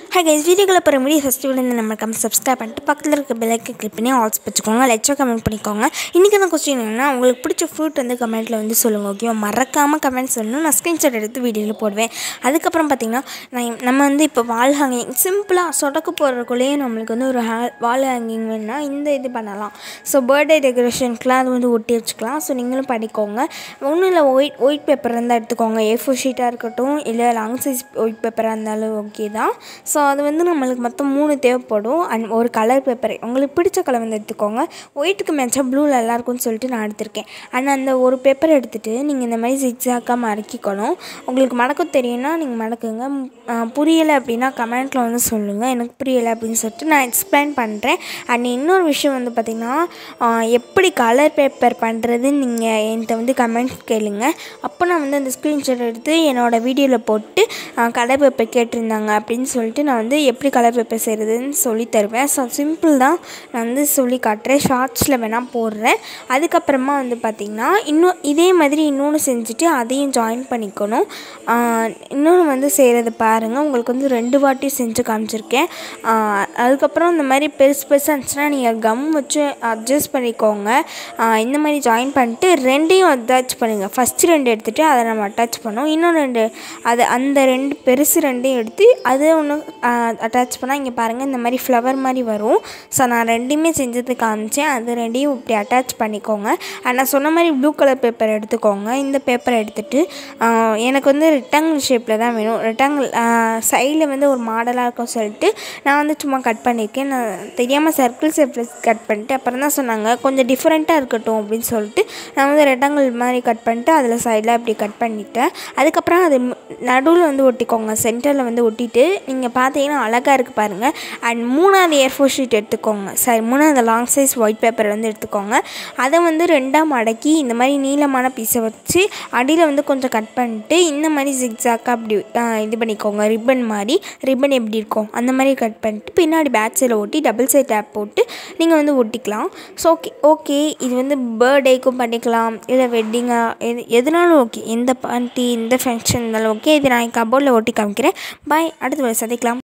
hi guys வீடியோக்குள்ள போகிற video first வந்து நம்ம கம்மி சப்ஸ்கிரைப் பண்ணிட்டு பக்கத்தில் இருக்க பெல்லைக்கு கிளிக் பண்ணி ஆல்ஸ் வச்சுக்கோங்க லெச்சோ கமெண்ட் பண்ணிக்கோங்க இன்றைக்கி அந்த கொஸ்டின் என்னன்னா உங்களுக்கு பிடிச்ச ஃப்ரூட் வந்து கமெண்ட்டில் வந்து சொல்லுங்கள் ஓகேவா மறக்காமல் கமெண்ட் சொல்லணும் நான் ஸ்க்ரீன்ஷாட் எடுத்து வீடியோவில் போடுவேன் அதுக்கப்புறம் பார்த்தீங்கன்னா நான் நம்ம வந்து இப்போ வால் ஹேங்கிங் சிம்பிளாக சொடக்கு போடுறக்குள்ளேயே நம்மளுக்கு வந்து ஒரு ஹே வால் ஹேங்கிங் வேணும்னா இந்த இது பண்ணலாம் ஸோ பர்த்டே டெக்கரேஷனுக்குலாம் அது வந்து ஒட்டி வச்சுக்கலாம் ஸோ நீங்களும் படிக்கோங்க ஒன்றும் இல்லை ஒயிட் ஒயிட் பேப்பர் இருந்தால் எடுத்துக்கோங்க ஏ ஃபோர் ஷீட்டாக இருக்கட்டும் இல்லை லாங் சைஸ் ஒயிட் பேப்பராக இருந்தாலும் ஓகே தான் ஸோ அது வந்து நம்மளுக்கு மொத்தம் மூணு தேவைப்படும் அண்ட் ஒரு கலர் பேப்பர் உங்களுக்கு பிடிச்ச கலர் வந்து எடுத்துக்கோங்க ஒயிட்டுக்கு மேட்சாக ப்ளூவில் எல்லாருக்கும்னு சொல்லிட்டு நான் எடுத்திருக்கேன் அண்ட் அந்த ஒரு பேப்பர் எடுத்துகிட்டு நீங்கள் இந்த மாதிரி ஜிக்ஸாக்காக மடக்கிக்கணும் உங்களுக்கு மடக்க தெரியும்னா நீங்கள் மடக்குங்க புரியலை அப்படின்னா கமெண்ட்டில் வந்து சொல்லுங்கள் எனக்கு புரியலை அப்படின்னு சொல்லிட்டு நான் எக்ஸ்பிளைன் பண்ணுறேன் அண்ட் இன்னொரு விஷயம் வந்து பார்த்திங்கன்னா எப்படி கலர் பேப்பர் பண்ணுறதுன்னு நீங்கள் என்கிட்ட வந்து கமெண்ட் கேளுங்க அப்போ நான் வந்து அந்த ஸ்க்ரீன்ஷாட் எடுத்து என்னோடய வீடியோவில் போட்டு கலர் பேப்பர் கேட்டிருந்தாங்க அப்படின்னு சொல்லிட்டு நான் வந்து எப்படி கலர் பேப்பர் செய்கிறதுன்னு சொல்லி தருவேன் ஸோ சிம்பிள் தான் நான் வந்து சொல்லி காட்டுறேன் ஷார்ட்ஸில் வேணால் போடுறேன் அதுக்கப்புறமா வந்து பார்த்திங்கன்னா இன்னும் இதே மாதிரி இன்னொன்று செஞ்சுட்டு அதையும் ஜாயின் பண்ணிக்கணும் இன்னொன்று வந்து செய்கிறத பாருங்கள் உங்களுக்கு வந்து ரெண்டு வாட்டி செஞ்சு காமிச்சிருக்கேன் அதுக்கப்புறம் இந்த மாதிரி பெருசு பெருசாக இருந்துச்சுன்னா நீங்கள் கம் வச்சு அட்ஜஸ்ட் பண்ணிக்கோங்க இந்த மாதிரி ஜாயின் பண்ணிட்டு ரெண்டையும் அட்டாச் பண்ணுங்கள் ஃபஸ்ட்டு ரெண்டு எடுத்துகிட்டு அதை நம்ம அட்டாச் பண்ணோம் இன்னும் ரெண்டு அது அந்த ரெண்டு பெருசு ரெண்டையும் எடுத்து அதை ஒன்று அட்டாச் பண்ணால் இங்கே பாருங்கள் இந்த மாதிரி ஃப்ளவர் மாதிரி வரும் ஸோ நான் ரெண்டையுமே செஞ்சது காமிச்சேன் அது ரெண்டையும் இப்படி அட்டாச் பண்ணிக்கோங்க நான் சொன்ன மாதிரி ப்ளூ கலர் பேப்பர் எடுத்துக்கோங்க இந்த பேப்பரை எடுத்துகிட்டு எனக்கு வந்து ரெக்டாங்கிள் ஷேப்பில் தான் வேணும் ரெக்டாங்கிள் சைடில் வந்து ஒரு மாடலாக இருக்கும் சொல்லிட்டு நான் வந்து சும்மா கட் பண்ணியிருக்கேன் நான் தெரியாமல் சர்க்கிள் ஷேப்பில் கட் பண்ணிட்டு அப்புறம் தான் சொன்னாங்க கொஞ்சம் டிஃப்ரெண்ட்டாக இருக்கட்டும் அப்படின்னு சொல்லிட்டு நான் வந்து ரெக்டாங்கிள் மாதிரி கட் பண்ணிட்டு அதில் சைடில் அப்படி கட் பண்ணிட்டேன் அதுக்கப்புறம் அது நடுவில் வந்து ஒட்டிக்கோங்க சென்டரில் வந்து ஒட்டிட்டு நீங்கள் பார்த்தீங்கன்னா அழகாக இருக்குது பாருங்கள் அண்ட் மூணாவது ஏர் ஃபோர் ஷீட் எடுத்துக்கோங்க சாரி மூணாவது லாங் சைஸ் ஒயிட் பேப்பர் வந்து எடுத்துக்கோங்க அதை வந்து ரெண்டாக மடக்கி இந்த மாதிரி நீளமான பீஸை வச்சு அடியில் வந்து கொஞ்சம் கட் பண்ணிட்டு இந்த மாதிரி ஜிக்ஸாக்காக அப்படி இது பண்ணிக்கோங்க ரிப்பன் மாதிரி ரிப்பன் எப்படி இருக்கும் அந்த மாதிரி கட் பண்ணிட்டு பின்னாடி பேக் சைடில் ஒட்டி டபுள் சைட் டேப் போட்டு நீங்கள் வந்து ஒட்டிக்கலாம் ஸோ ஓகே ஓகே இது வந்து பர்த்டேக்கும் பண்ணிக்கலாம் இல்லை வெட்டிங்காக எது எதுனாலும் ஓகே எந்த பார்ட்டி எந்த ஃபங்க்ஷன் இருந்தாலும் ஓகே இது நான் கபோர்டில் ஒட்டி காமிக்கிறேன் பாய் அடுத்த சந்திக்கலாம்